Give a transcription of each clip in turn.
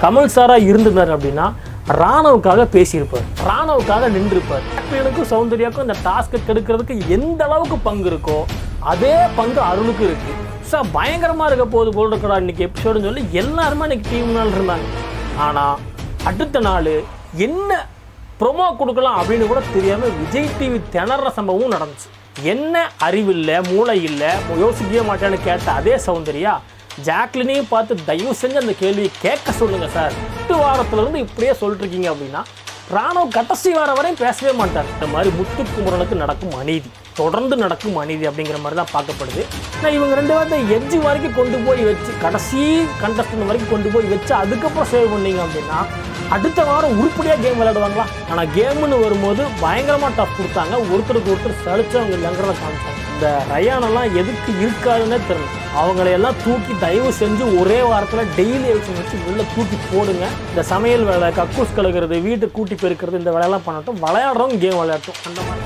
கமல் சாரா இருந்திருந்தார் அப்படின்னா ராணவுக்காக பேசியிருப்பார் ராணவுக்காக நின்றுருப்பார் ஜாக்லினுக்கும் சௌந்தர்யாக்கும் இந்த டாஸ்க்கை கெடுக்கிறதுக்கு எந்த அளவுக்கு பங்கு இருக்கோ அதே பங்கு அருணுக்கு இருக்கு சார் பயங்கரமா இருக்க போகுது போல் இருக்கடா இன்னைக்கு எபிசோடுன்னு சொல்லி எல்லாருமே இன்னைக்கு டீம் நாள் இருந்தாங்க ஆனா அடுத்த நாள் என்ன ப்ரொமோ கொடுக்கலாம் அப்படின்னு கூட தெரியாம விஜய் டிவி திணற சம்பவமும் நடந்துச்சு என்ன அறிவில்லை மூளை இல்லை யோசிக்கவே மாட்டேன்னு கேட்ட அதே சௌந்தர்யா ஜாக்லினையும் பார்த்து தயவு செஞ்சு அந்த கேள்வியை கேட்க சொல்லுங்க சார் எட்டு வாரத்துல இருந்து இப்படியே சொல்லிட்டு இருக்கீங்க அப்படின்னா ராணுவ கடைசி வார வரையும் பேசவே மாட்டார் இந்த மாதிரி முத்துக்குமரனுக்கு நடக்கும் அநீதி தொடர்ந்து நடக்கும் அநீதி அப்படிங்கிற மாதிரி தான் பார்க்கப்படுது நான் இவங்க ரெண்டு பேர்த்த எட்ஜு வரைக்கும் கொண்டு போய் வச்சு கடைசி கண்டஸ்டன் வரைக்கும் கொண்டு போய் வச்சு அதுக்கப்புறம் சேவ் பண்ணீங்க அப்படின்னா அடுத்த வாரம் உருப்படியாக கேம் விளையாடுவாங்களா ஆனால் கேம்னு வரும்போது பயங்கரமாக டஃப் கொடுத்தாங்க ஒருத்தருக்கு ஒருத்தர் சளிச்சவங்க இல்லைங்கிறத காமிச்சாங்க இந்த ரயானெல்லாம் எதுக்கு இருக்காதுன்னே தெரியல அவங்களையெல்லாம் தூக்கி தயவு செஞ்சு ஒரே வாரத்தில் டெய்லி வச்சு வச்சு உள்ள தூக்கி போடுங்க இந்த சமையல் வேலை கக்கூஸ் கழுகுறது வீட்டை கூட்டி பெருக்கிறது இந்த வேலையெல்லாம் பண்ணட்டும் விளையாடுறவங்க கேம் விளையாட்டும் அந்த மாதிரி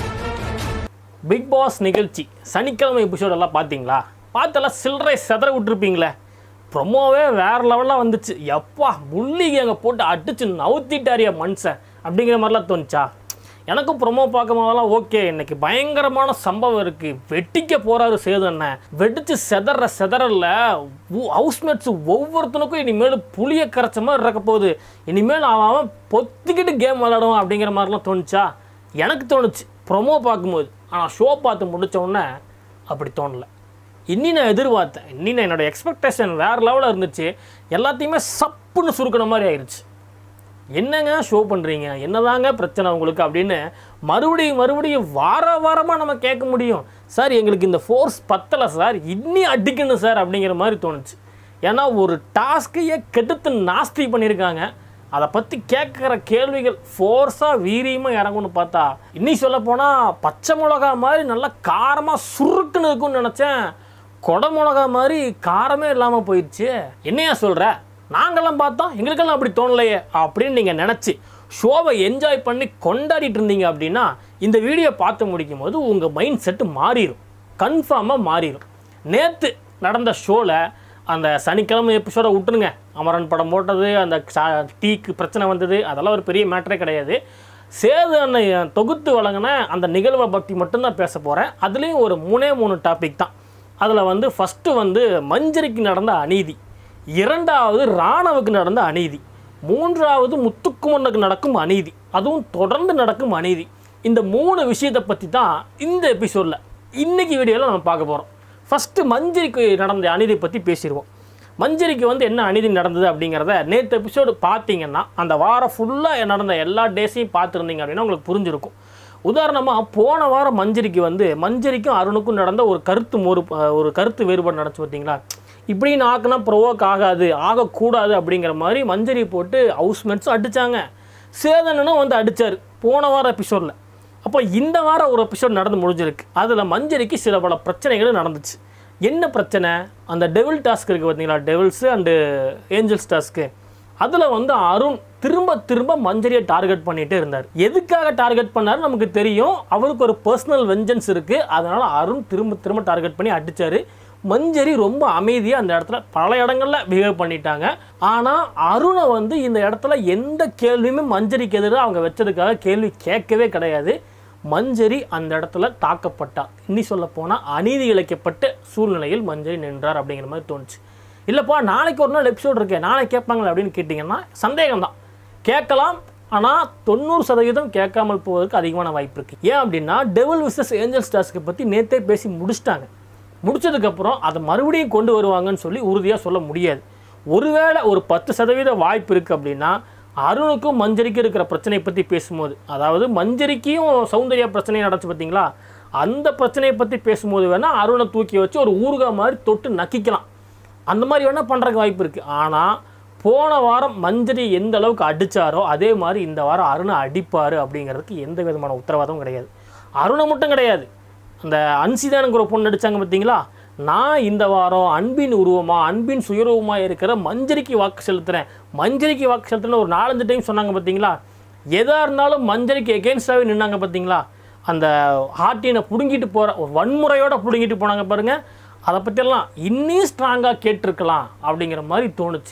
பிக் பாஸ் நிகழ்ச்சி சனிக்கிழமை எபிசோடெல்லாம் பார்த்தீங்களா பார்த்தெல்லாம் சில்லறை செதற விட்டுருப்பீங்களே ப்ரொமோவே வேற லெவலில் வந்துச்சு எப்பா முள்ளிகை அங்கே போட்டு அடிச்சு நவுத்திட்டாரியா மனுஷன் அப்படிங்கிற மாதிரிலாம் தோணுச்சா எனக்கும் ப்ரொமோ பார்க்கும் போதெல்லாம் ஓகே இன்னைக்கு பயங்கரமான சம்பவம் இருக்குது வெட்டிக்க போகிறாரு சேது அண்ணன் வெடிச்சு செதற செதறல ஹவுஸ்மேட்ஸ் ஒவ்வொருத்தனுக்கும் இனிமேல் புளிய கரைச்ச மாதிரி இருக்க போகுது இனிமேல் அவன் அவன் பொத்திக்கிட்டு கேம் விளையாடுவான் அப்படிங்கிற மாதிரிலாம் தோணுச்சா எனக்கு தோணுச்சு ப்ரொமோ பார்க்கும்போது ஆனால் ஷோ பார்த்து முடிச்ச உடனே அப்படி தோணலை இன்னி நான் எதிர்பார்த்தேன் இன்னி நான் என்னோட எக்ஸ்பெக்டேஷன் வேறு லெவலில் இருந்துச்சு எல்லாத்தையுமே சப்புன்னு சுருக்கின மாதிரி ஆயிடுச்சு என்னங்க ஷோ பண்ணுறீங்க என்னதாங்க பிரச்சனை உங்களுக்கு அப்படின்னு மறுபடியும் மறுபடியும் வார வாரமாக நம்ம கேட்க முடியும் சார் எங்களுக்கு இந்த ஃபோர்ஸ் பத்தலை சார் இன்னி அடிக்கணும் சார் அப்படிங்கிற மாதிரி தோணுச்சு ஏன்னா ஒரு டாஸ்கையே கெடுத்து நாஸ்தி பண்ணியிருக்காங்க அதை பற்றி கேட்குற கேள்விகள் ஃபோர்ஸாக வீரியமாக இறங்கும்னு பார்த்தா இன்னி சொல்ல போனால் பச்சை மிளகா மாதிரி நல்லா காரமாக சுருக்குன்னு இருக்கும்னு நினச்சேன் கொடை மிளகா மாதிரி காரமே இல்லாமல் போயிடுச்சு என்னையா சொல்கிற நாங்கெல்லாம் பார்த்தோம் எங்களுக்கெல்லாம் அப்படி தோணலையே அப்படின்னு நீங்கள் நினச்சி ஷோவை என்ஜாய் பண்ணி கொண்டாடிட்டு இருந்தீங்க அப்படின்னா இந்த வீடியோ பார்த்து முடிக்கும் போது உங்கள் மைண்ட் செட்டு மாறிடும் கன்ஃபார்மாக மாறிடும் நேற்று நடந்த ஷோவில் அந்த சனிக்கிழமை எபிசோட விட்டுருங்க அமரன் படம் போட்டது அந்த சா- டீக்கு பிரச்சனை வந்தது அதெல்லாம் ஒரு பெரிய மேட்டரே கிடையாது சேது அண்ணன் தொகுத்து வழங்கின அந்த நிகழ்வை பற்றி மட்டும்தான் பேச போகிறேன் அதுலேயும் ஒரு மூணே மூணு டாபிக் தான் அதில் வந்து ஃபஸ்ட்டு வந்து மஞ்சரிக்கு நடந்த அநீதி இரண்டாவது ராணவுக்கு நடந்த அநீதி மூன்றாவது முத்துக்குமனுக்கு நடக்கும் அநீதி அதுவும் தொடர்ந்து நடக்கும் அநீதி இந்த மூணு விஷயத்தை பற்றி தான் இந்த எபிசோடில் இன்னைக்கு வீடியோவில் நம்ம பார்க்க போகிறோம் ஃபஸ்ட்டு மஞ்சரிக்கு நடந்த அநீதி பற்றி பேசிடுவோம் மஞ்சரிக்கு வந்து என்ன அநீதி நடந்தது அப்படிங்கிறத நேற்று எபிசோடு பார்த்தீங்கன்னா அந்த வாரம் ஃபுல்லாக நடந்த எல்லா டேஸையும் பார்த்துருந்தீங்க அப்படின்னா உங்களுக்கு புரிஞ்சிருக்கும் உதாரணமாக போன வாரம் மஞ்சரிக்கு வந்து மஞ்சரிக்கும் அருணுக்கும் நடந்த ஒரு கருத்து மோறு ஒரு கருத்து வேறுபாடு நடந்துச்சு பார்த்தீங்களா இப்படின்னு ஆக்குனா ப்ரொவோக் ஆகாது ஆகக்கூடாது அப்படிங்கிற மாதிரி மஞ்சரி போட்டு ஹவுஸ்மேட்ஸும் அடித்தாங்க சேதனனும் வந்து அடித்தார் போன வாரம் எபிசோடில் அப்போ இந்த வாரம் ஒரு எபிசோட் நடந்து முடிஞ்சிருக்கு அதில் மஞ்சரிக்கு சில பல பிரச்சனைகள் நடந்துச்சு என்ன பிரச்சனை அந்த டெவில் டாஸ்க் இருக்குது பார்த்தீங்களா டெவில்ஸு அண்டு ஏஞ்சல்ஸ் டாஸ்க்கு அதில் வந்து அருண் திரும்ப திரும்ப மஞ்சரியை டார்கெட் பண்ணிகிட்டே இருந்தார் எதுக்காக டார்கெட் பண்ணாரு நமக்கு தெரியும் அவருக்கு ஒரு பர்சனல் வெஞ்சன்ஸ் இருக்குது அதனால் அருண் திரும்ப திரும்ப டார்கெட் பண்ணி அடித்தார் மஞ்சரி ரொம்ப அமைதியாக அந்த இடத்துல பல இடங்கள்ல பிஹேவ் பண்ணிட்டாங்க ஆனால் அருணை வந்து இந்த இடத்துல எந்த கேள்வியுமே மஞ்சரிக்கு எதிராக அவங்க வச்சதுக்காக கேள்வி கேட்கவே கிடையாது மஞ்சரி அந்த இடத்துல தாக்கப்பட்டார் இன்னி சொல்ல போனால் அநீதி இழைக்கப்பட்ட சூழ்நிலையில் மஞ்சரி நின்றார் அப்படிங்கிற மாதிரி தோணுச்சு இல்லைப்பா நாளைக்கு ஒரு நாள் எபிசோட் இருக்கே நாளைக்கு கேட்பாங்களே அப்படின்னு கேட்டிங்கன்னா சந்தேகம் தான் கேட்கலாம் ஆனால் தொண்ணூறு சதவீதம் கேட்காமல் போவதற்கு அதிகமான வாய்ப்பு இருக்குது ஏன் அப்படின்னா டெவல் விசஸ் ஏஞ்சல் ஸ்டார்ஸ்க்கு பற்றி நேற்றே பேசி முடிச்சிட்டாங்க முடிச்சதுக்கப்புறம் அதை மறுபடியும் கொண்டு வருவாங்கன்னு சொல்லி உறுதியாக சொல்ல முடியாது ஒருவேளை ஒரு பத்து சதவீத வாய்ப்பு இருக்குது அப்படின்னா அருணுக்கும் மஞ்சரிக்கும் இருக்கிற பிரச்சனையை பற்றி பேசும்போது அதாவது மஞ்சரிக்கும் சௌந்தர்யா பிரச்சனை நடந்துச்சு பார்த்தீங்களா அந்த பிரச்சனையை பற்றி பேசும்போது வேணால் அருணை தூக்கி வச்சு ஒரு ஊறுகாய் மாதிரி தொட்டு நக்கிக்கலாம் அந்த மாதிரி வேணால் பண்ணுறதுக்கு வாய்ப்பு இருக்குது ஆனால் போன வாரம் மஞ்சரி எந்த அளவுக்கு அடித்தாரோ அதே மாதிரி இந்த வாரம் அருணை அடிப்பார் அப்படிங்கிறதுக்கு எந்த விதமான உத்தரவாதமும் கிடையாது அருணை மட்டும் கிடையாது அந்த அன்சிதானுங்கிற ஒரு பொண்ணு அடித்தாங்க பார்த்தீங்களா நான் இந்த வாரம் அன்பின் உருவமா அன்பின் சுயரூபமாக இருக்கிற மஞ்சரிக்கு வாக்கு செலுத்துகிறேன் மஞ்சரிக்கு வாக்கு செலுத்துறேன்னு ஒரு நாலஞ்சு டைம் சொன்னாங்க பார்த்தீங்களா எதாக இருந்தாலும் மஞ்சரிக்கு எகென்ஸ்டாகவே நின்னாங்க பார்த்தீங்களா அந்த ஹார்ட்டினை பிடுங்கிட்டு போகிற வன்முறையோட பிடுங்கிட்டு போனாங்க பாருங்கள் அதை பற்றியெல்லாம் இன்னும் ஸ்ட்ராங்காக கேட்டிருக்கலாம் அப்படிங்கிற மாதிரி தோணுச்சு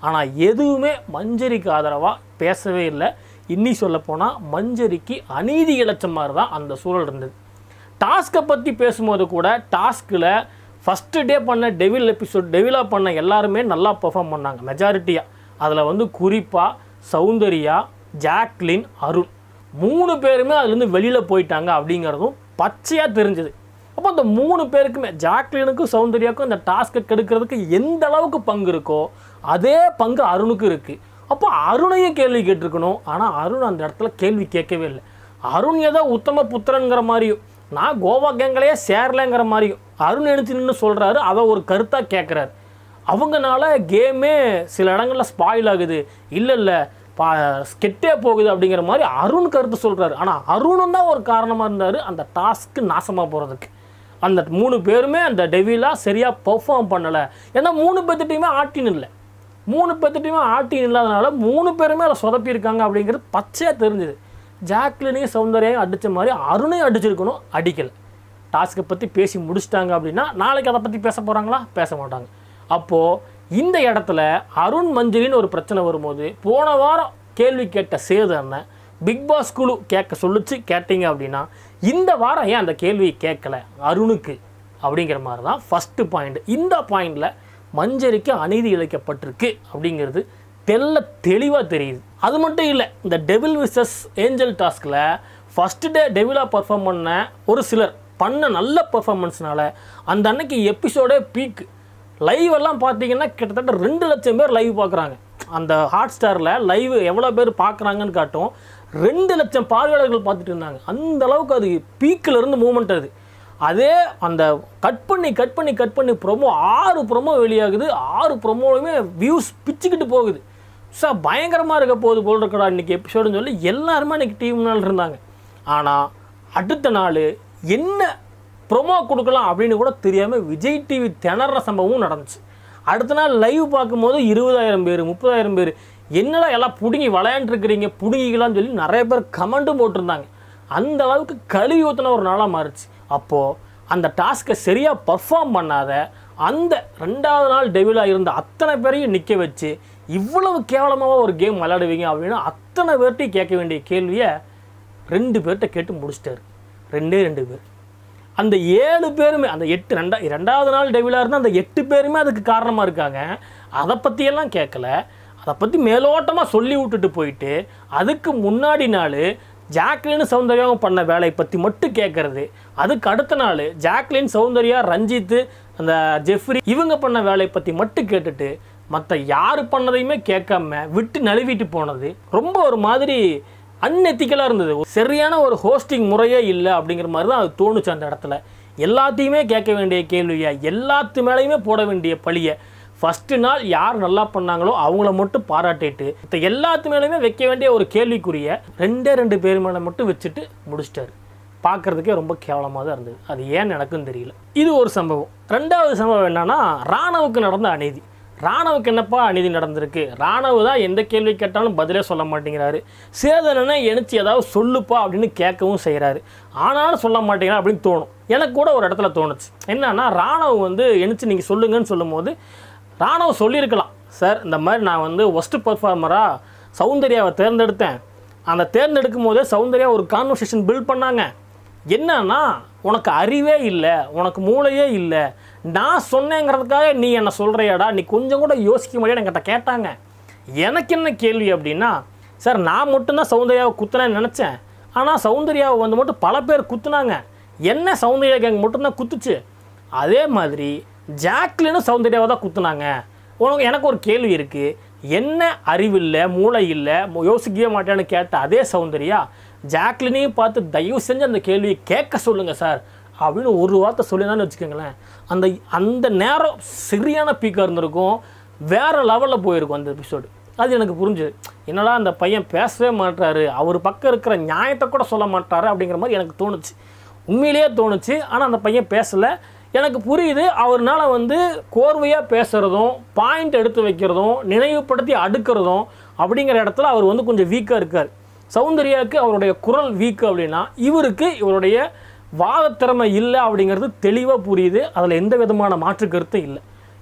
ஆனால் எதுவுமே மஞ்சரிக்கு ஆதரவாக பேசவே இல்லை இன்னி சொல்லப்போனால் மஞ்சரிக்கு அநீதி இழைச்ச மாதிரி தான் அந்த சூழல் இருந்தது டாஸ்க்கை பற்றி பேசும்போது கூட டாஸ்கில் ஃபஸ்ட்டு டே பண்ண டெவில் எபிசோட் டெவிலாக பண்ண எல்லாருமே நல்லா பெர்ஃபார்ம் பண்ணாங்க மெஜாரிட்டியாக அதில் வந்து குறிப்பாக சௌந்தர்யா ஜாக்லின் அருண் மூணு பேருமே அதுலேருந்து வெளியில் போயிட்டாங்க அப்படிங்கிறதும் பச்சையாக தெரிஞ்சுது அப்போ அந்த மூணு பேருக்குமே ஜாக்லினுக்கும் சௌந்தர்யாவுக்கும் இந்த டாஸ்க்கை கெடுக்கிறதுக்கு எந்த அளவுக்கு பங்கு இருக்கோ அதே பங்கு அருணுக்கு இருக்குது அப்போ அருணையும் கேள்வி கேட்டிருக்கணும் ஆனால் அருண் அந்த இடத்துல கேள்வி கேட்கவே இல்லை அருண் ஏதோ உத்தம புத்திரங்கிற மாதிரியும் நான் கோவா கேங்களையே சேரலைங்கிற மாதிரியும் அருண் எடுத்து நின்று சொல்கிறாரு அதை ஒரு கருத்தாக கேட்குறாரு அவங்கனால கேமே சில இடங்களில் ஸ்பாயில் ஆகுது இல்லை இல்லை பா கெட்டே போகுது அப்படிங்கிற மாதிரி அருண் கருத்து சொல்கிறாரு ஆனால் அருணும் தான் ஒரு காரணமாக இருந்தார் அந்த டாஸ்க்கு நாசமாக போகிறதுக்கு அந்த மூணு பேருமே அந்த டெவிலாக சரியாக பெர்ஃபார்ம் பண்ணலை ஏன்னா மூணு பேர்த்திட்டையுமே ஆட்டின் இல்லை மூணு பேர்த்திட்டையுமே ஆட்டின் இல்லாதனால மூணு பேருமே அதை சொதப்பியிருக்காங்க அப்படிங்கிறது பச்சையாக தெரிஞ்சுது ஜாக்லினையும் சௌந்தர்யாவையும் அடித்த மாதிரி அருணையும் அடிச்சிருக்கணும் அடிக்கலை டாஸ்க்கை பற்றி பேசி முடிச்சிட்டாங்க அப்படின்னா நாளைக்கு அதை பற்றி பேச போகிறாங்களா பேச மாட்டாங்க அப்போது இந்த இடத்துல அருண் மஞ்சரின்னு ஒரு பிரச்சனை வரும்போது போன வாரம் கேள்வி கேட்ட சேது அண்ணன் பிக் பாஸ் குழு கேட்க சொல்லிச்சு கேட்டீங்க அப்படின்னா இந்த வாரம் ஏன் அந்த கேள்வியை கேட்கல அருணுக்கு அப்படிங்கிற மாதிரி தான் ஃபஸ்ட்டு பாயிண்ட் இந்த பாயிண்டில் மஞ்சரிக்கு அநீதி இழைக்கப்பட்டிருக்கு அப்படிங்கிறது தெல்ல தெளிவாக தெரியுது அது மட்டும் இல்லை இந்த டெவில் விசஸ் ஏஞ்சல் டாஸ்கில் ஃபஸ்ட்டு டே டெவிலாக பர்ஃபார்ம் பண்ண ஒரு சிலர் பண்ண நல்ல பர்ஃபார்மன்ஸ்னால அந்த அன்னைக்கு எபிசோடே பீக் லைவ் எல்லாம் பார்த்தீங்கன்னா கிட்டத்தட்ட ரெண்டு லட்சம் பேர் லைவ் பார்க்குறாங்க அந்த ஹாட் ஸ்டாரில் லைவ் எவ்வளோ பேர் பார்க்குறாங்கன்னு காட்டும் ரெண்டு லட்சம் பார்வையாளர்கள் பார்த்துட்டு இருந்தாங்க அந்த அளவுக்கு அது பீக்கில் இருந்து மூமெண்ட் அது அதே அந்த கட் பண்ணி கட் பண்ணி கட் பண்ணி ப்ரொமோ ஆறு ப்ரொமோ வெளியாகுது ஆறு ப்ரொமோவுமே வியூஸ் பிச்சுக்கிட்டு போகுது சார் பயங்கரமாக இருக்க போகுது போல் இருக்கடா இன்றைக்கி எபிசோடுன்னு சொல்லி எல்லாருமே அன்றைக்கி டீம் நாள் இருந்தாங்க ஆனால் அடுத்த நாள் என்ன ப்ரொமோ கொடுக்கலாம் அப்படின்னு கூட தெரியாமல் விஜய் டிவி திணற சம்பவமும் நடந்துச்சு அடுத்த நாள் லைவ் பார்க்கும்போது இருபதாயிரம் பேர் முப்பதாயிரம் பேர் என்னடா எல்லாம் பிடுங்கி விளையாண்டுருக்கிறீங்க பிடுங்கிக்கலாம்னு சொல்லி நிறைய பேர் கமெண்ட்டும் போட்டிருந்தாங்க அந்த அளவுக்கு கழுவி ஊற்றின ஒரு நாளாக மாறுச்சு அப்போது அந்த டாஸ்க்கை சரியாக பர்ஃபார்ம் பண்ணாத அந்த ரெண்டாவது நாள் டெவிலாக இருந்த அத்தனை பேரையும் நிற்க வச்சு இவ்வளவு கேவலமாக ஒரு கேம் விளையாடுவீங்க அப்படின்னு அத்தனை பேர்ட்டையும் கேட்க வேண்டிய கேள்வியை ரெண்டு பேர்கிட்ட கேட்டு முடிச்சிட்டாரு ரெண்டே ரெண்டு பேர் அந்த ஏழு பேருமே அந்த எட்டு ரெண்டா ரெண்டாவது நாள் டெவிலாக இருந்தால் அந்த எட்டு பேருமே அதுக்கு காரணமாக இருக்காங்க அதை பற்றியெல்லாம் கேட்கல அதை பற்றி மேலோட்டமாக சொல்லி விட்டுட்டு போயிட்டு அதுக்கு முன்னாடி நாள் ஜாக்லின் சௌந்தர்யாவும் பண்ண வேலையை பற்றி மட்டும் கேட்குறது அதுக்கு அடுத்த நாள் ஜாக்லின் சௌந்தர்யா ரஞ்சித்து அந்த ஜெஃப்ரி இவங்க பண்ண வேலையை பற்றி மட்டும் கேட்டுட்டு மற்ற யார் பண்ணதையுமே கேட்காம விட்டு நழுவிட்டு போனது ரொம்ப ஒரு மாதிரி அன்எத்திக்கலாக இருந்தது ஒரு சரியான ஒரு ஹோஸ்டிங் முறையே இல்லை அப்படிங்கிற மாதிரி தான் அது தோணுச்சு அந்த இடத்துல எல்லாத்தையுமே கேட்க வேண்டிய கேள்வியை எல்லாத்து மேலேயுமே போட வேண்டிய பழியை ஃபஸ்ட்டு நாள் யார் நல்லா பண்ணாங்களோ அவங்கள மட்டும் பாராட்டிட்டு மற்ற எல்லாத்து மேலேயுமே வைக்க வேண்டிய ஒரு கேள்விக்குரிய ரெண்டே ரெண்டு பேர் மேலே மட்டும் வச்சுட்டு முடிச்சிட்டாரு பார்க்குறதுக்கே ரொம்ப கேவலமாக தான் இருந்தது அது ஏன் எனக்கும் தெரியல இது ஒரு சம்பவம் ரெண்டாவது சம்பவம் என்னன்னா ராணவுக்கு நடந்த அநீதி ராணவுக்கு என்னப்பா அநீதி நடந்திருக்கு ராணவ் தான் எந்த கேள்வி கேட்டாலும் பதிலே சொல்ல மாட்டேங்கிறாரு சேதனனை எனச்சு ஏதாவது சொல்லுப்பா அப்படின்னு கேட்கவும் செய்கிறாரு ஆனாலும் சொல்ல மாட்டேங்கிறா அப்படின்னு தோணும் எனக்கு கூட ஒரு இடத்துல தோணுச்சு என்னன்னா ராணவ் வந்து எனச்சு நீங்கள் சொல்லுங்கன்னு சொல்லும்போது ராணவ் சொல்லியிருக்கலாம் சார் இந்த மாதிரி நான் வந்து ஒஸ்ட் பர்ஃபார்மராக சௌந்தர்யாவை தேர்ந்தெடுத்தேன் அந்த தேர்ந்தெடுக்கும் போதே சௌந்தர்யா ஒரு கான்வர்சேஷன் பில்ட் பண்ணாங்க என்னன்னா உனக்கு அறிவே இல்லை உனக்கு மூளையே இல்லை நான் சொன்னேங்கிறதுக்காக நீ என்ன சொல்கிறியாடா நீ கொஞ்சம் கூட யோசிக்க முடியாது என்கிட்ட கேட்டாங்க எனக்கு என்ன கேள்வி அப்படின்னா சார் நான் மட்டும்தான் சௌந்தர்யாவை குத்துனேன்னு நினச்சேன் ஆனால் சௌந்தர்யாவை வந்து மட்டும் பல பேர் குத்துனாங்க என்ன சௌந்தர்யா கேங் மட்டும்தான் குத்துச்சு அதே மாதிரி ஜாக்லினும் சௌந்தர்யாவை தான் குத்துனாங்க உனக்கு எனக்கு ஒரு கேள்வி இருக்குது என்ன அறிவில்லை மூளை இல்லை மு- யோசிக்கவே மாட்டேன்னு கேட்ட அதே சௌந்தர்யா ஜாக்லினையும் பார்த்து தயவு செஞ்சு அந்த கேள்வியை கேட்க சொல்லுங்கள் சார் அப்படின்னு ஒரு வார்த்தை சொல்லினான்னு வச்சுக்கோங்களேன் அந்த அந்த நேரம் சரியான பீக்காக இருந்திருக்கும் வேறு லெவலில் போயிருக்கும் அந்த எபிசோடு அது எனக்கு புரிஞ்சுது என்னடா அந்த பையன் பேசவே மாட்டாரு அவர் பக்கம் இருக்கிற நியாயத்தை கூட சொல்ல மாட்டாரு அப்படிங்கிற மாதிரி எனக்கு தோணுச்சு உண்மையிலேயே தோணுச்சு ஆனால் அந்த பையன் பேசலை எனக்கு புரியுது அவர்னால வந்து கோர்வையாக பேசுகிறதும் பாயிண்ட் எடுத்து வைக்கிறதும் நினைவுபடுத்தி அடுக்கிறதும் அப்படிங்கிற இடத்துல அவர் வந்து கொஞ்சம் வீக்காக இருக்கார் சௌந்தர்யாவுக்கு அவருடைய குரல் வீக்கு அப்படின்னா இவருக்கு இவருடைய வாதத்திறமை இல்லை அப்படிங்கிறது தெளிவாக புரியுது அதில் எந்த விதமான மாற்று கருத்தும் இல்லை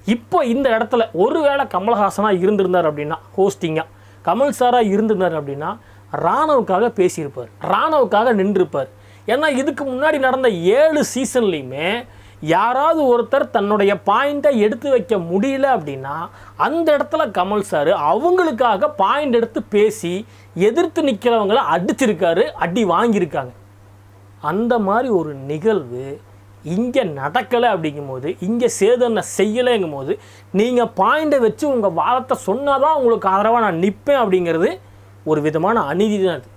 இப்போ இந்த இடத்துல ஒருவேளை கமல்ஹாசனாக இருந்திருந்தார் அப்படின்னா ஹோஸ்டிங்காக கமல் சாராக இருந்திருந்தார் அப்படின்னா ராணவுக்காக பேசியிருப்பார் ராணவுக்காக நின்றுப்பார் ஏன்னா இதுக்கு முன்னாடி நடந்த ஏழு சீசன்லேயுமே யாராவது ஒருத்தர் தன்னுடைய பாயிண்ட்டை எடுத்து வைக்க முடியல அப்படின்னா அந்த இடத்துல கமல் சார் அவங்களுக்காக பாயிண்ட் எடுத்து பேசி எதிர்த்து நிற்கிறவங்கள அடிச்சிருக்காரு அடி வாங்கியிருக்காங்க அந்த மாதிரி ஒரு நிகழ்வு இங்கே நடக்கலை அப்படிங்கும்போது இங்கே சேதனை செய்யலைங்கும் போது நீங்கள் பாயிண்டை வச்சு உங்கள் வாதத்தை சொன்னால் தான் உங்களுக்கு ஆதரவாக நான் நிற்பேன் அப்படிங்கிறது ஒரு விதமான அநீதி தான் அது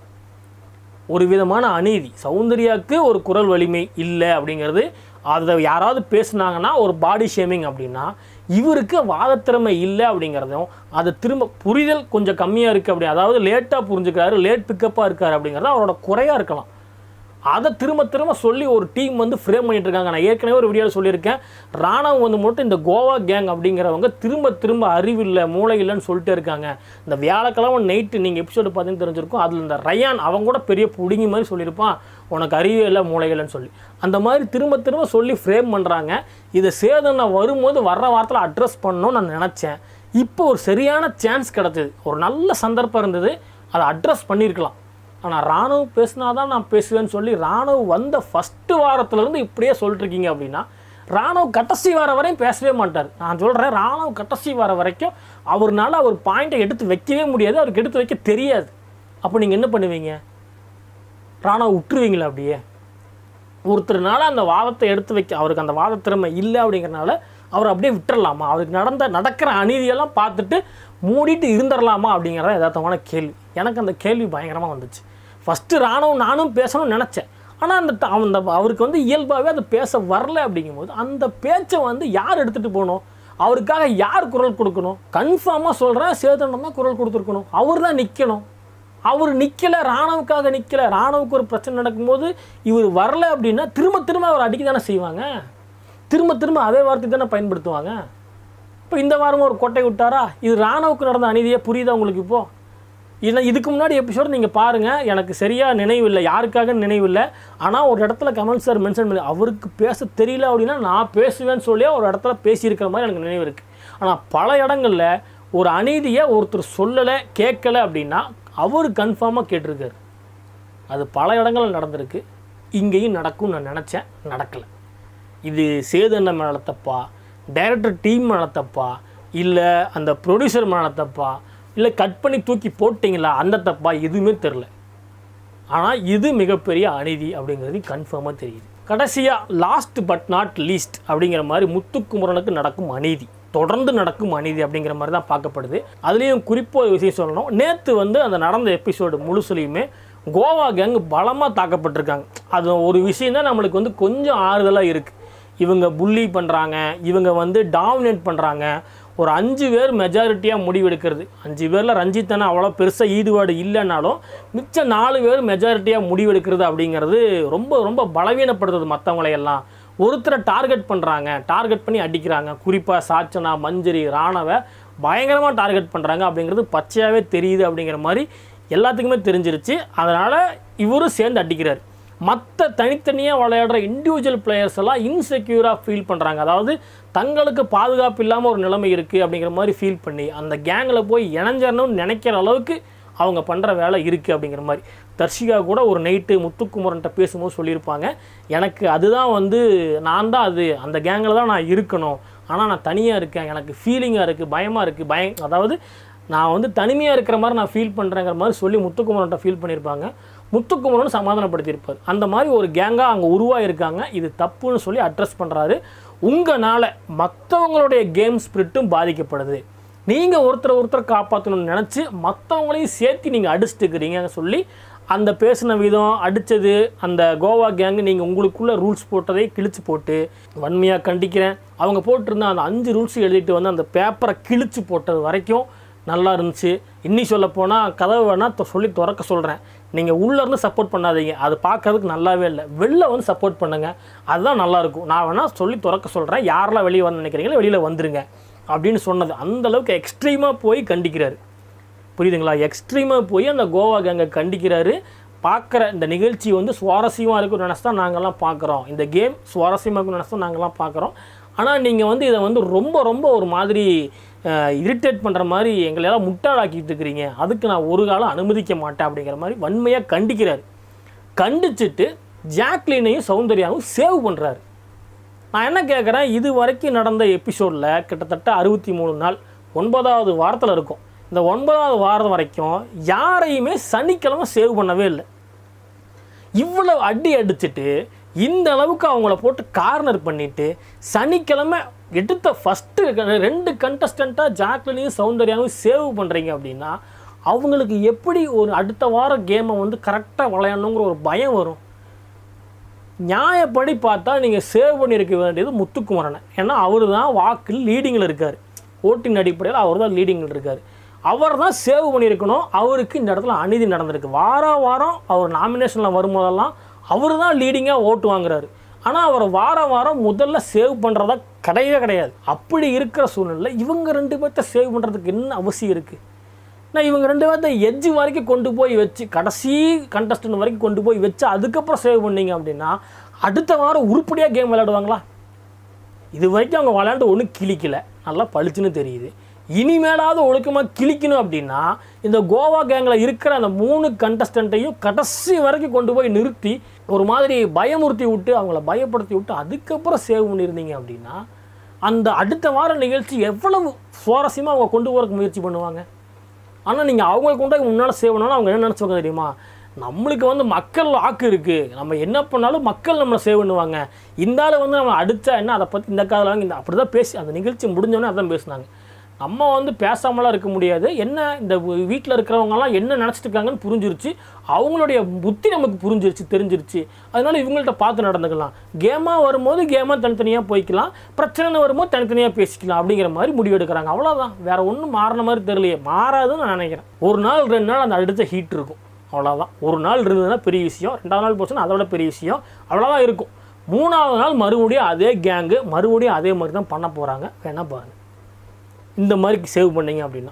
ஒரு விதமான அநீதி சௌந்தர்யாவுக்கு ஒரு குரல் வலிமை இல்லை அப்படிங்கிறது அதை யாராவது பேசுனாங்கன்னா ஒரு பாடி ஷேமிங் அப்படின்னா இவருக்கு வாதத்திறமை இல்லை அப்படிங்கிறதும் அது திரும்ப புரிதல் கொஞ்சம் கம்மியாக இருக்குது அப்படி அதாவது லேட்டாக புரிஞ்சுக்கிறாரு லேட் பிக்கப்பாக இருக்காரு அப்படிங்கிறது அவரோட குறையாக இருக்கலாம் அதை திரும்ப திரும்ப சொல்லி ஒரு டீம் வந்து ஃப்ரேம் பண்ணிட்டு இருக்காங்க நான் ஏற்கனவே ஒரு வீடியோவில் சொல்லியிருக்கேன் ராணவ் வந்து மட்டும் இந்த கோவா கேங் அப்படிங்கிறவங்க திரும்ப திரும்ப அறிவில்லை மூளை இல்லைன்னு சொல்லிட்டே இருக்காங்க இந்த வியாழக்கிழமை நைட்டு நீங்கள் எபிசோடு பார்த்தீங்கன்னு தெரிஞ்சிருக்கும் அதில் இந்த ரயான் அவன் கூட பெரிய புடுங்கி மாதிரி சொல்லியிருப்பான் உனக்கு அறிவே இல்லை மூளை இல்லைன்னு சொல்லி அந்த மாதிரி திரும்ப திரும்ப சொல்லி ஃப்ரேம் பண்ணுறாங்க இதை சேதனை வரும்போது வர்ற வாரத்தில் அட்ரஸ் பண்ணணும்னு நான் நினச்சேன் இப்போ ஒரு சரியான சான்ஸ் கிடச்சிது ஒரு நல்ல சந்தர்ப்பம் இருந்தது அதை அட்ரஸ் பண்ணியிருக்கலாம் ஆனால் ராணுவ பேசினாதான் நான் பேசுவேன்னு சொல்லி ராணுவ வந்த ஃபஸ்ட்டு வாரத்துலேருந்து இப்படியே சொல்லிட்டு இருக்கீங்க அப்படின்னா ராணுவ கடைசி வார வரையும் பேசவே மாட்டார் நான் சொல்கிறேன் ராணுவ கடைசி வார வரைக்கும் அவர்னால அவர் பாயிண்ட்டை எடுத்து வைக்கவே முடியாது அவருக்கு எடுத்து வைக்க தெரியாது அப்போ நீங்கள் என்ன பண்ணுவீங்க ராணுவ விட்டுருவீங்களா அப்படியே ஒருத்தர்னால அந்த வாதத்தை எடுத்து வைக்க அவருக்கு அந்த வாத திறமை இல்லை அப்படிங்கிறனால அவர் அப்படியே விட்டுறலாமா அவருக்கு நடந்த நடக்கிற அநீதியெல்லாம் பார்த்துட்டு மூடிட்டு இருந்துடலாமா அப்படிங்கிறத யதார்த்தமான கேள்வி எனக்கு அந்த கேள்வி பயங்கரமாக வந்துச்சு ஃபஸ்ட்டு ராணுவம் நானும் பேசணும்னு நினச்சேன் ஆனால் அந்த ட- அந்த அவருக்கு வந்து இயல்பாகவே அது பேச வரல அப்படிங்கும்போது அந்த பேச்சை வந்து யார் எடுத்துகிட்டு போகணும் அவருக்காக யார் குரல் கொடுக்கணும் கன்ஃபார்மாக சொல்கிறேன் சேதனம் தான் குரல் கொடுத்துருக்கணும் அவர் தான் நிற்கணும் அவர் நிற்கலை ராணுவுக்காக நிற்கலை ராணுவுக்கு ஒரு பிரச்சனை நடக்கும்போது இவர் வரல அப்படின்னா திரும்ப திரும்ப அவர் அடிக்க தானே செய்வாங்க திரும்ப திரும்ப அதே வார்த்தை தானே பயன்படுத்துவாங்க இப்போ இந்த வாரமும் ஒரு கொட்டை விட்டாரா இது ராணுவுக்கு நடந்த அநீதியே புரியுதா உங்களுக்கு இப்போ இல்லை இதுக்கு முன்னாடி எபிசோட் நீங்கள் பாருங்கள் எனக்கு சரியாக நினைவில்லை யாருக்காக நினைவில்லை ஆனால் ஒரு இடத்துல கமல் சார் மென்ஷன் பண்ணி அவருக்கு பேச தெரியல அப்படின்னா நான் பேசுவேன்னு சொல்லி ஒரு இடத்துல பேசியிருக்கிற மாதிரி எனக்கு நினைவு இருக்குது ஆனால் பல இடங்களில் ஒரு அநீதியை ஒருத்தர் சொல்லலை கேட்கல அப்படின்னா அவர் கன்ஃபார்மாக கேட்டிருக்காரு அது பல இடங்களில் நடந்திருக்கு இங்கேயும் நடக்கும்னு நான் நினச்சேன் நடக்கலை இது சேதன மேலே தப்பா டைரக்டர் டீம் மேலே தப்பா இல்லை அந்த ப்ரொடியூசர் மேலே தப்பா இல்லை கட் பண்ணி தூக்கி போட்டிங்களா அந்த தப்பா எதுவுமே தெரில ஆனால் இது மிகப்பெரிய அநீதி அப்படிங்கிறது கன்ஃபார்மாக தெரியுது கடைசியாக லாஸ்ட் பட் நாட் லீஸ்ட் அப்படிங்கிற மாதிரி முத்துக்குமரனுக்கு நடக்கும் அநீதி தொடர்ந்து நடக்கும் அநீதி அப்படிங்கிற மாதிரி தான் பார்க்கப்படுது அதுலேயும் குறிப்பாக ஒரு விஷயம் சொல்லணும் நேற்று வந்து அந்த நடந்த எபிசோடு முழுசுலையுமே கோவா கேங் பலமாக தாக்கப்பட்டிருக்காங்க அது ஒரு விஷயம் தான் நம்மளுக்கு வந்து கொஞ்சம் ஆறுதலாக இருக்குது இவங்க புள்ளி பண்ணுறாங்க இவங்க வந்து டாமினேட் பண்ணுறாங்க ஒரு அஞ்சு பேர் மெஜாரிட்டியாக முடிவெடுக்கிறது அஞ்சு பேரில் ரஞ்சித்தனை அவ்வளோ பெருசாக ஈடுபாடு இல்லைனாலும் மிச்ச நாலு பேர் மெஜாரிட்டியாக முடிவெடுக்கிறது அப்படிங்கிறது ரொம்ப ரொம்ப பலவீனப்படுத்துது மற்றவங்களையெல்லாம் ஒருத்தரை டார்கெட் பண்ணுறாங்க டார்கெட் பண்ணி அடிக்கிறாங்க குறிப்பாக சாச்சனா மஞ்சரி ராணவை பயங்கரமாக டார்கெட் பண்ணுறாங்க அப்படிங்கிறது பச்சையாகவே தெரியுது அப்படிங்கிற மாதிரி எல்லாத்துக்குமே தெரிஞ்சிருச்சு அதனால் இவரும் சேர்ந்து அடிக்கிறார் மற்ற தனித்தனியாக விளையாடுற இண்டிவிஜுவல் பிளேயர்ஸ் எல்லாம் இன்செக்யூராக ஃபீல் பண்ணுறாங்க அதாவது தங்களுக்கு பாதுகாப்பு இல்லாமல் ஒரு நிலைமை இருக்குது அப்படிங்கிற மாதிரி ஃபீல் பண்ணி அந்த கேங்கில் போய் இணைஞ்சிடணும்னு நினைக்கிற அளவுக்கு அவங்க பண்ணுற வேலை இருக்குது அப்படிங்கிற மாதிரி தர்ஷிகா கூட ஒரு நைட்டு முத்துக்குமரன்ட்ட பேசும்போது சொல்லியிருப்பாங்க எனக்கு அதுதான் வந்து நான் தான் அது அந்த கேங்கில் தான் நான் இருக்கணும் ஆனால் நான் தனியாக இருக்கேன் எனக்கு ஃபீலிங்காக இருக்குது பயமாக இருக்குது பயம் அதாவது நான் வந்து தனிமையாக இருக்கிற மாதிரி நான் ஃபீல் பண்ணுறேங்கிற மாதிரி சொல்லி முத்துக்குமரன்ட்ட ஃபீல் பண்ணியிருப்பாங்க முத்துக்குமரன் சமாதானப்படுத்தியிருப்பார் அந்த மாதிரி ஒரு கேங்காக அங்கே உருவாகிருக்காங்க இது தப்புன்னு சொல்லி அட்ரஸ் பண்ணுறாரு உங்களால் மற்றவங்களுடைய கேம் ஸ்பிரிட்டும் பாதிக்கப்படுது நீங்கள் ஒருத்தரை ஒருத்தர் காப்பாற்றணும்னு நினச்சி மற்றவங்களையும் சேர்த்து நீங்கள் அடிச்சுட்டுக்கிறீங்கன்னு சொல்லி அந்த பேசின விதம் அடித்தது அந்த கோவா கேங்கு நீங்கள் உங்களுக்குள்ள ரூல்ஸ் போட்டதை கிழிச்சு போட்டு வன்மையாக கண்டிக்கிறேன் அவங்க போட்டிருந்த அந்த அஞ்சு ரூல்ஸ் எழுதிட்டு வந்து அந்த பேப்பரை கிழிச்சு போட்டது வரைக்கும் நல்லா இருந்துச்சு இன்னி சொல்ல போனால் கதவை வேணால் தொ- சொல்லி திறக்க சொல்கிறேன் நீங்கள் உள்ளேருந்து சப்போர்ட் பண்ணாதீங்க அது பார்க்கறதுக்கு நல்லாவே இல்லை வெளில வந்து சப்போர்ட் பண்ணுங்கள் அதுதான் நல்லாயிருக்கும் நான் வேணால் சொல்லி திறக்க சொல்கிறேன் யாரெல்லாம் வெளியே வந்து நினைக்கிறீங்களோ வெளியில் வந்துருங்க அப்படின்னு சொன்னது அந்த அளவுக்கு எக்ஸ்ட்ரீமாக போய் கண்டிக்கிறாரு புரியுதுங்களா எக்ஸ்ட்ரீமாக போய் அந்த கோவா கேங்கை கண்டிக்கிறாரு பார்க்குற இந்த நிகழ்ச்சி வந்து சுவாரஸ்யமாக இருக்கும்னு நினச்சி தான் நாங்கள்லாம் பார்க்குறோம் இந்த கேம் சுவாரஸ்யமாக இருக்கும்னு நினச்சி தான் நாங்கள்லாம் பார்க்குறோம் ஆனால் நீங்கள் வந்து இதை வந்து ரொம்ப ரொம்ப ஒரு மாதிரி இரிட்டேட் பண்ணுற மாதிரி எங்களையெல்லாம் முட்டாளாக்கிட்டு இருக்கிறீங்க அதுக்கு நான் ஒரு காலம் அனுமதிக்க மாட்டேன் அப்படிங்கிற மாதிரி வன்மையாக கண்டிக்கிறார் கண்டிச்சிட்டு ஜாக்லினையும் சௌந்தர்யாவும் சேவ் பண்ணுறாரு நான் என்ன கேட்குறேன் இது வரைக்கும் நடந்த எபிசோடில் கிட்டத்தட்ட அறுபத்தி மூணு நாள் ஒன்பதாவது வாரத்தில் இருக்கும் இந்த ஒன்பதாவது வாரம் வரைக்கும் யாரையுமே சனிக்கிழமை சேவ் பண்ணவே இல்லை இவ்வளவு அடி அடிச்சிட்டு இந்த அளவுக்கு அவங்கள போட்டு கார்னர் பண்ணிட்டு சனிக்கிழமை எடுத்த ஃபஸ்ட்டு ரெண்டு கண்டஸ்டண்ட்டாக ஜாக்லினையும் சௌந்தர்யாவும் சேவ் பண்ணுறீங்க அப்படின்னா அவங்களுக்கு எப்படி ஒரு அடுத்த வாரம் கேமை வந்து கரெக்டாக விளையாடணுங்கிற ஒரு பயம் வரும் நியாயப்படி பார்த்தா நீங்கள் சேவ் பண்ணியிருக்க வேண்டியது முத்துக்குமரனை ஏன்னா அவர் தான் வாக்கில் லீடிங்கில் இருக்கார் ஓட்டின் அடிப்படையில் அவர் தான் லீடிங்கில் இருக்கார் அவர் தான் சேவ் பண்ணியிருக்கணும் அவருக்கு இந்த இடத்துல அநீதி நடந்திருக்கு வார வாரம் அவர் நாமினேஷனில் வரும்போதெல்லாம் அவர் தான் லீடிங்காக ஓட்டு வாங்குறாரு ஆனால் அவர் வார வாரம் முதல்ல சேவ் பண்ணுறதா கிடையவே கிடையாது அப்படி இருக்கிற சூழ்நிலை இவங்க ரெண்டு பேர்த்த சேவ் பண்ணுறதுக்கு என்ன அவசியம் இருக்குது நான் இவங்க ரெண்டு பேர்த்த எட்ஜ் வரைக்கும் கொண்டு போய் வச்சு கடைசி கண்டஸ்டன்ட் வரைக்கும் கொண்டு போய் வச்சு அதுக்கப்புறம் சேவ் பண்ணீங்க அப்படின்னா அடுத்த வாரம் உருப்படியாக கேம் விளையாடுவாங்களா இது வரைக்கும் அவங்க விளையாண்டு ஒன்றும் கிழிக்கல நல்லா பளிச்சுன்னு தெரியுது இனிமேலாவது ஒழுக்கமாக கிழிக்கணும் அப்படின்னா இந்த கோவா கேங்கில் இருக்கிற அந்த மூணு கண்டஸ்டண்ட்டையும் கடைசி வரைக்கும் கொண்டு போய் நிறுத்தி ஒரு மாதிரி பயமுறுத்தி விட்டு அவங்கள பயப்படுத்தி விட்டு அதுக்கப்புறம் சேவ் பண்ணியிருந்தீங்க அப்படின்னா அந்த அடுத்த வார நிகழ்ச்சி எவ்வளவு சுவாரஸ்யமாக அவங்க கொண்டு போகிறதுக்கு முயற்சி பண்ணுவாங்க ஆனால் நீங்கள் அவங்களை கொண்டு போய் முன்னால் சேவ் பண்ணாலும் அவங்க என்ன நினச்சிவாங்க தெரியுமா நம்மளுக்கு வந்து மக்கள் வாக்கு இருக்குது நம்ம என்ன பண்ணாலும் மக்கள் நம்மளை சேவ் பண்ணுவாங்க இந்த ஆள் வந்து நம்ம அடித்தா என்ன அதை பற்றி இந்த காதில் வாங்கி இந்த அப்படி தான் பேசி அந்த நிகழ்ச்சி முடிஞ்சோடனே அதான் பேசுனாங்க நம்ம வந்து பேசாமலாம் இருக்க முடியாது என்ன இந்த வீட்டில் இருக்கிறவங்கலாம் என்ன நினச்சிட்டு இருக்காங்கன்னு புரிஞ்சிருச்சு அவங்களுடைய புத்தி நமக்கு புரிஞ்சிருச்சு தெரிஞ்சிருச்சு அதனால இவங்கள்ட்ட பார்த்து நடந்துக்கலாம் கேமாக வரும்போது கேமாக தனித்தனியாக போய்க்கலாம் பிரச்சனைன்னு வரும்போது தனித்தனியாக பேசிக்கலாம் அப்படிங்கிற மாதிரி முடிவு எடுக்கிறாங்க அவ்வளோதான் வேற ஒன்றும் மாறின மாதிரி தெரியலையே மாறாதுன்னு நான் நினைக்கிறேன் ஒரு நாள் ரெண்டு நாள் அந்த அடுத்த ஹீட் இருக்கும் அவ்வளோதான் ஒரு நாள் இருந்ததுன்னா பெரிய விஷயம் ரெண்டாவது நாள் போச்சுன்னா அதோட பெரிய விஷயம் அவ்வளோதான் இருக்கும் மூணாவது நாள் மறுபடியும் அதே கேங்கு மறுபடியும் அதே மாதிரி தான் பண்ண போகிறாங்க வேணா பாருங்க இந்த மாதிரி சேவ் பண்ணீங்க அப்படின்னா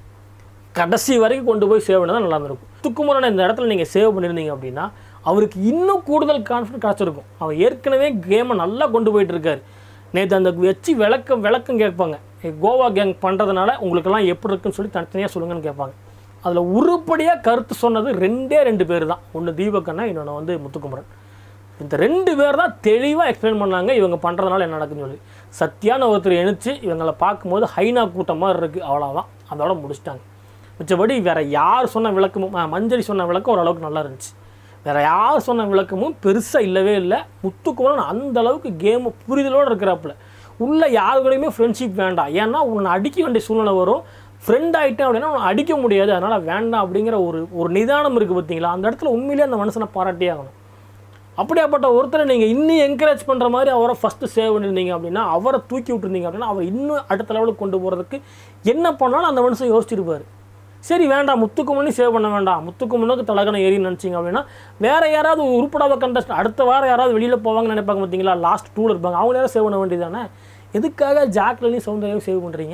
கடைசி வரைக்கும் கொண்டு போய் சேவ் பண்ணால் நல்லா இருந்திருக்கும் துக்குமுறை இந்த இடத்துல நீங்கள் சேவ் பண்ணியிருந்தீங்க அப்படின்னா அவருக்கு இன்னும் கூடுதல் கான்ஃபிடன்ட் கிடச்சிருக்கும் அவர் ஏற்கனவே கேமை நல்லா கொண்டு போயிட்டு இருக்காரு நேற்று அந்த வச்சு விளக்கம் விளக்கம் கேட்பாங்க கோவா கேங் பண்ணுறதுனால உங்களுக்கெல்லாம் எப்படி இருக்குன்னு சொல்லி தனித்தனியாக சொல்லுங்கன்னு கேட்பாங்க அதில் உருப்படியாக கருத்து சொன்னது ரெண்டே ரெண்டு பேர் தான் ஒன்று தீபக்கண்ணா இன்னொன்று வந்து முத்துக்குமரன் இந்த ரெண்டு பேர் தான் தெளிவாக எக்ஸ்பிளைன் பண்ணாங்க இவங்க பண்ணுறதுனால என்ன நடக்குதுன்னு சொல்லி சத்தியான ஒருத்தர் எழுந்துச்சு இவங்களை பார்க்கும்போது ஹைனா கூட்டம் மாதிரி இருக்குது அவ்வளோதான் அதோட முடிச்சிட்டாங்க மிச்சபடி வேறு யார் சொன்ன விளக்கமும் ஆ, மஞ்சரி சொன்ன விளக்கம் ஓரளவுக்கு நல்லா இருந்துச்சு வேறு யார் சொன்ன விளக்கமும் பெருசாக இல்லவே இல்லை முத்துக்குமரன் அந்த அளவுக்கு கேம் புரிதலோடு இருக்கிறாப்புல உள்ள யார் கூடயுமே ஃப்ரெண்ட்ஷிப் வேண்டாம் ஏன்னா உன்னை அடிக்க வேண்டிய சூழ்நிலை வரும் ஃப்ரெண்ட் ஆகிட்டேன் அப்படின்னா உன்னை அடிக்க முடியாது அதனால் வேண்டாம் அப்படிங்கிற ஒரு ஒரு நிதானம் இருக்குது பார்த்தீங்களா அந்த இடத்துல உண்மையிலேயே அந்த மனுஷனை பாராட்டியே ஆகணும் அப்படியாப்பட்ட ஒருத்தரை நீங்கள் இன்னும் என்கரேஜ் பண்ணுற மாதிரி அவரை ஃபஸ்ட்டு சேவ் பண்ணியிருந்தீங்க அப்படின்னா அவரை தூக்கி விட்டுருந்தீங்க அப்படின்னா அவர் இன்னும் அடுத்த லெவலுக்கு கொண்டு போகிறதுக்கு என்ன பண்ணாலும் அந்த மனுஷன் யோசிச்சிருப்பார் சரி வேண்டாம் முத்துக்குமணி சேவ் பண்ண வேண்டாம் முத்துக்குமனுக்கு தலகனை ஏறி நினச்சிங்க அப்படின்னா வேறு யாராவது உருப்படாத கண்டஸ்ட் அடுத்த வாரம் யாராவது வெளியில் போவாங்கன்னு நினைப்பாங்க பார்த்தீங்களா லாஸ்ட் டூவில் இருப்பாங்க அவங்க யாரும் சேவ் பண்ண வேண்டியதானே எதுக்காக ஜாக்லினையும் சௌந்தர்யாவையும் சேவ் பண்ணுறீங்க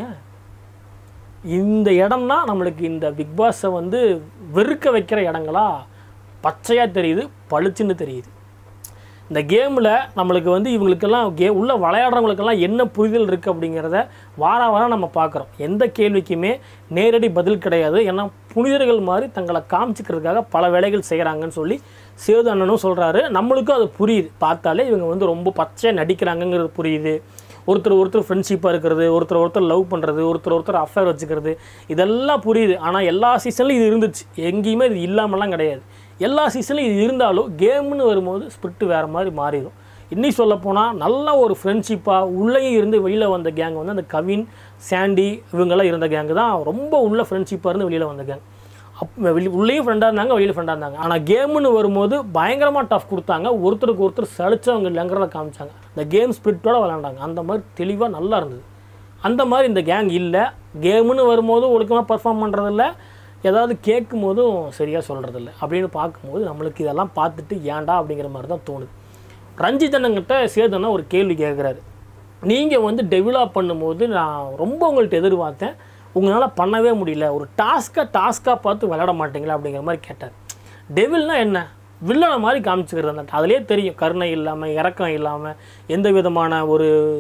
இந்த இடம் தான் நம்மளுக்கு இந்த பிக் பாஸை வந்து வெறுக்க வைக்கிற இடங்களா பச்சையாக தெரியுது பளிச்சுன்னு தெரியுது இந்த கேமில் நம்மளுக்கு வந்து இவங்களுக்கெல்லாம் கே உள்ள விளையாடுறவங்களுக்கெல்லாம் என்ன புரிதல் இருக்குது அப்படிங்கிறத வார வாரம் நம்ம பார்க்குறோம் எந்த கேள்விக்குமே நேரடி பதில் கிடையாது ஏன்னா புனிதர்கள் மாதிரி தங்களை காமிச்சிக்கிறதுக்காக பல வேலைகள் செய்கிறாங்கன்னு சொல்லி சேது அண்ணனும் சொல்கிறாரு நம்மளுக்கும் அது புரியுது பார்த்தாலே இவங்க வந்து ரொம்ப பச்சையாக நடிக்கிறாங்கங்கிறது புரியுது ஒருத்தர் ஒருத்தர் ஃப்ரெண்ட்ஷிப்பாக இருக்கிறது ஒருத்தர் ஒருத்தர் லவ் பண்ணுறது ஒருத்தர் ஒருத்தர் அஃபேர் வச்சுக்கிறது இதெல்லாம் புரியுது ஆனால் எல்லா சீசன்லையும் இது இருந்துச்சு எங்கேயுமே இது இல்லாமலாம் கிடையாது எல்லா சீசன்லையும் இது இருந்தாலும் கேம்னு வரும்போது ஸ்பிரிட் வேறு மாதிரி மாறிடும் இன்னும் சொல்லப்போனால் நல்ல ஒரு ஃப்ரெண்ட்ஷிப்பாக உள்ளேயும் இருந்து வெளியில் வந்த கேங் வந்து அந்த கவின் சாண்டி இவங்கெல்லாம் இருந்த கேங்கு தான் ரொம்ப உள்ள ஃப்ரெண்ட்ஷிப்பாக இருந்து வெளியில் வந்த கேங் அப் வெளி உள்ளேயும் ஃப்ரெண்டாக இருந்தாங்க வெளியில் ஃப்ரெண்டாக இருந்தாங்க ஆனால் கேம்னு வரும்போது பயங்கரமாக டஃப் கொடுத்தாங்க ஒருத்தருக்கு ஒருத்தர் சளிச்சவங்க இல்லைங்கிறத காமிச்சாங்க இந்த கேம் ஸ்பிரிட்டோட விளாண்டாங்க அந்த மாதிரி தெளிவாக நல்லா இருந்தது அந்த மாதிரி இந்த கேங் இல்லை கேம்னு வரும்போது ஒழுக்கமாக பர்ஃபார்ம் பண்ணுறதில்ல ஏதாவது கேட்கும் போதும் சரியாக சொல்கிறதில்ல அப்படின்னு பார்க்கும்போது நம்மளுக்கு இதெல்லாம் பார்த்துட்டு ஏன்டா அப்படிங்கிற மாதிரி தான் தோணுது ரஞ்சித் அண்ணங்கிட்ட சேதனா ஒரு கேள்வி கேட்குறாரு நீங்கள் வந்து டெவலப் பண்ணும்போது நான் ரொம்ப உங்கள்கிட்ட எதிர்பார்த்தேன் உங்களால் பண்ணவே முடியல ஒரு டாஸ்க்கை டாஸ்க்காக பார்த்து விளையாட மாட்டீங்களா அப்படிங்கிற மாதிரி கேட்டார் டெவில்னா என்ன வில்லனை மாதிரி காமிச்சுக்கிறது அந்த அதிலே தெரியும் கருணை இல்லாமல் இரக்கம் இல்லாமல் எந்த விதமான ஒரு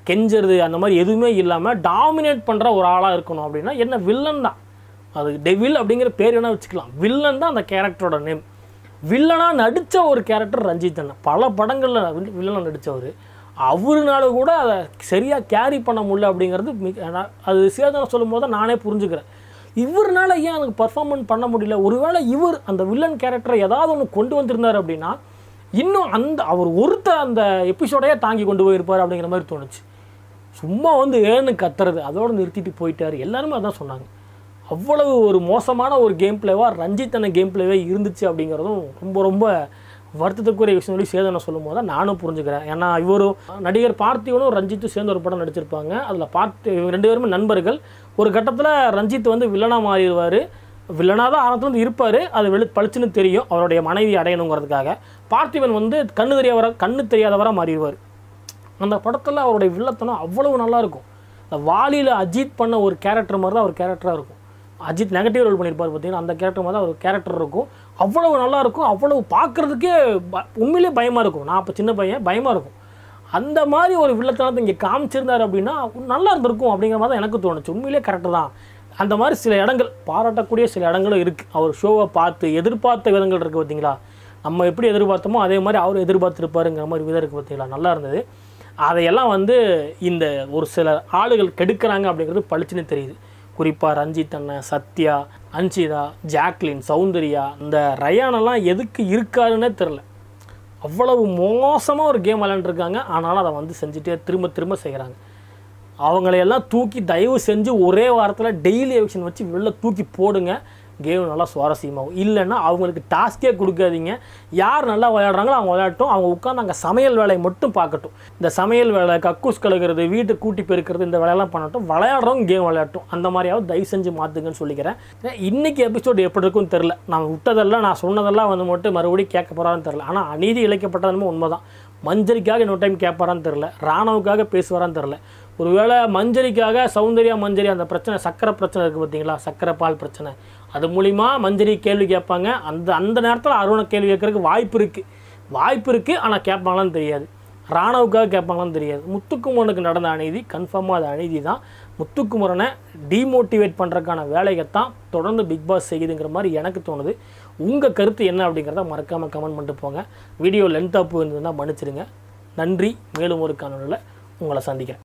கெஞ்சறது அந்த மாதிரி எதுவுமே இல்லாமல் டாமினேட் பண்ணுற ஒரு ஆளாக இருக்கணும் அப்படின்னா என்ன வில்லன் தான் அது டெவில் அப்படிங்கிற பேர் வேணால் வச்சுக்கலாம் வில்லன் தான் அந்த கேரக்டரோட நேம் வில்லனாக நடித்த ஒரு கேரக்டர் ரஞ்சித் அண்ணன் பல படங்களில் வில்லனாக நடித்தவர் அவருனால கூட அதை சரியாக கேரி பண்ண முடியல அப்படிங்கிறது மிக நான் அது சேதனை சொல்லும் போது தான் நானே புரிஞ்சுக்கிறேன் இவர்னால ஏன் எனக்கு பர்ஃபார்மன்ஸ் பண்ண முடியல ஒருவேளை இவர் அந்த வில்லன் கேரக்டரை ஏதாவது ஒன்று கொண்டு வந்திருந்தார் அப்படின்னா இன்னும் அந்த அவர் ஒருத்தர் அந்த எபிசோடையே தாங்கி கொண்டு போயிருப்பார் அப்படிங்கிற மாதிரி தோணுச்சு சும்மா வந்து ஏன்னு கத்துறது அதோட நிறுத்திட்டு போயிட்டார் எல்லாருமே அதான் சொன்னாங்க அவ்வளவு ஒரு மோசமான ஒரு கேம் பிளேவாக ரஞ்சித்தன கேம் பிளேவே இருந்துச்சு அப்படிங்கிறதும் ரொம்ப ரொம்ப வருத்தத்துக்குரிய விஷயம் சொல்லி சேதனை சொல்லும் போது தான் நானும் புரிஞ்சுக்கிறேன் ஏன்னா இவரும் நடிகர் பார்த்திவனும் ரஞ்சித்தும் சேர்ந்து ஒரு படம் நடிச்சிருப்பாங்க அதில் பார்த்தி இவங்க ரெண்டு பேருமே நண்பர்கள் ஒரு கட்டத்தில் ரஞ்சித் வந்து வில்லனாக மாறிடுவார் வில்லனாக தான் ஆரம்பத்துலேருந்து இருப்பார் அது வெளி பளிச்சுன்னு தெரியும் அவருடைய மனைவி அடையணுங்கிறதுக்காக பார்த்திபன் வந்து கண்ணு தெரியாதவர கண்ணு தெரியாதவராக மாறிடுவார் அந்த படத்தில் அவருடைய வில்லத்தனம் அவ்வளவு நல்லா இருக்கும் இந்த வாலியில் அஜித் பண்ண ஒரு கேரக்டர் மாதிரி தான் ஒரு கேரக்டராக இருக்கும் அஜித் நெகட்டிவ் ரோல் பண்ணியிருப்பார் பார்த்தீங்கன்னா அந்த கேரக்டர் மாதிரி தான் ஒரு கேரக்டர் இருக்கும் அவ்வளவு நல்லா இருக்கும் அவ்வளவு பார்க்குறதுக்கே ப உண்மையிலே பயமாக இருக்கும் நான் அப்போ சின்ன பையன் பயமாக இருக்கும் அந்த மாதிரி ஒரு வில்லத்தனத்தை இங்கே காமிச்சிருந்தார் அப்படின்னா நல்லா இருந்திருக்கும் அப்படிங்கிற மாதிரி தான் எனக்கு தோணுச்சு உண்மையிலே கரெக்டு தான் அந்த மாதிரி சில இடங்கள் பாராட்டக்கூடிய சில இடங்களும் இருக்குது அவர் ஷோவை பார்த்து எதிர்பார்த்த விதங்கள் இருக்குது பார்த்தீங்களா நம்ம எப்படி எதிர்பார்த்தோமோ அதே மாதிரி அவர் எதிர்பார்த்துருப்பாருங்கிற மாதிரி விதம் இருக்குது பார்த்தீங்களா நல்லா இருந்தது அதையெல்லாம் வந்து இந்த ஒரு சில ஆளுகள் கெடுக்கிறாங்க அப்படிங்கிறது பளிச்சுன்னு தெரியுது குறிப்பாக ரஞ்சித் அண்ணன் சத்யா அன்சிதா ஜாக்லின் சௌந்தர்யா இந்த ரயானெல்லாம் எதுக்கு இருக்காருன்னே தெரில அவ்வளவு மோசமாக ஒரு கேம் விளையாண்டுருக்காங்க ஆனாலும் அதை வந்து செஞ்சுட்டே திரும்ப திரும்ப செய்கிறாங்க அவங்களையெல்லாம் தூக்கி தயவு செஞ்சு ஒரே வாரத்தில் டெய்லி எவிக்ஷன் வச்சு வெளில தூக்கி போடுங்க கேம் நல்லா சுவாரஸ்யமாகும் இல்லைன்னா அவங்களுக்கு டாஸ்கே கொடுக்காதீங்க யார் நல்லா விளையாடுறாங்களோ அவங்க விளையாடட்டும் அவங்க உட்காந்து அங்கே சமையல் வேலையை மட்டும் பார்க்கட்டும் இந்த சமையல் வேலை கக்கூஸ் கழுகுறது வீட்டை கூட்டி பெருக்கிறது இந்த வேலையெல்லாம் பண்ணட்டும் விளையாடுறவங்க கேம் விளையாட்டும் அந்த மாதிரியாவது தயவு செஞ்சு மாற்றுங்கன்னு சொல்லிக்கிறேன் இன்னைக்கு எபிசோடு எப்படி இருக்குன்னு தெரில நான் விட்டதெல்லாம் நான் சொன்னதெல்லாம் வந்து மட்டும் மறுபடியும் கேட்க போகிறான்னு தெரில ஆனால் அநீதி இழைக்கப்பட்டதுமே உண்மைதான் மஞ்சரிக்காக இன்னொரு டைம் கேட்பாரான்னு தெரில ராணுவுக்காக பேசுவாரான்னு தெரில ஒருவேளை மஞ்சரிக்காக சௌந்தர்யா மஞ்சரி அந்த பிரச்சனை சக்கரை பிரச்சனை இருக்குது பார்த்தீங்களா சக்கரை பால் பிரச்சனை அது மூலிமா மஞ்சரி கேள்வி கேட்பாங்க அந்த அந்த நேரத்தில் அருணை கேள்வி கேட்கறதுக்கு வாய்ப்பு இருக்குது வாய்ப்பு இருக்குது ஆனால் கேட்பாங்களான்னு தெரியாது ராணுவுக்காக கேட்பாங்களான்னு தெரியாது முத்துக்குமரனுக்கு நடந்த அநீதி கன்ஃபார்மாக அது அநீதி தான் முத்துக்குமரனை டீமோட்டிவேட் பண்ணுறதுக்கான வேலையைத்தான் தொடர்ந்து பிக் பாஸ் செய்யுதுங்கிற மாதிரி எனக்கு தோணுது உங்கள் கருத்து என்ன அப்படிங்கிறத மறக்காமல் கமெண்ட் பண்ணிட்டு போங்க வீடியோ லென்த்தாக போயிருந்ததுன்னா மன்னிச்சிடுங்க நன்றி மேலும் ஒரு காணொலியில் உங்களை சந்திக்கிறேன்